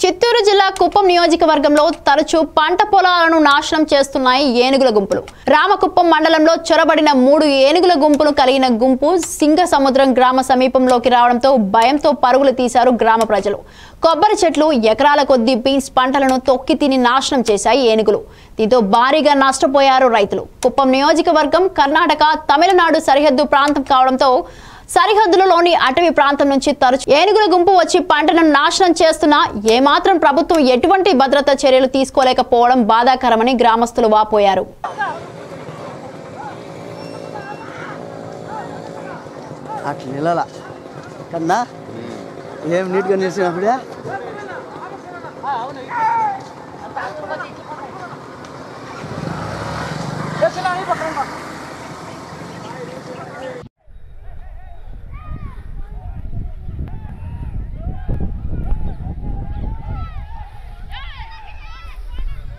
చిత్తూరు జిల్లా కుప్పం నియోజకవర్గంలో తరచూ పంట పొలాలను నాశనం చేస్తున్నాయి ఏనుగుల గుంపులు రామకుప్పం మండలంలో చొరబడిన మూడు ఏనుగుల గుంపులు కలిగిన గుంపు సింగ సముద్రం గ్రామ సమీపంలోకి రావడంతో భయంతో పరుగులు తీశారు గ్రామ ప్రజలు కొబ్బరి చెట్లు ఎకరాల కొద్దీ బీన్స్ పంటలను తొక్కి తిని నాశనం చేశాయి ఏనుగులు దీంతో భారీగా నష్టపోయారు రైతులు కుప్పం నియోజకవర్గం కర్ణాటక తమిళనాడు సరిహద్దు ప్రాంతం కావడంతో సరిహద్దులలోని అటవీ ప్రాంతం నుంచి తరచు ఏనుగుల గుంపు వచ్చి పంటను నాశనం చేస్తున్నా ఏమాత్రం ప్రభుత్వం ఎటువంటి భద్రతా చర్యలు తీసుకోలేకపోవడం బాధాకరమని గ్రామస్తులు వాపోయారు అట్లా నిలల కన్నా ఏం నీట్గా నిలిచినప్పుడే చేసిన పక్కన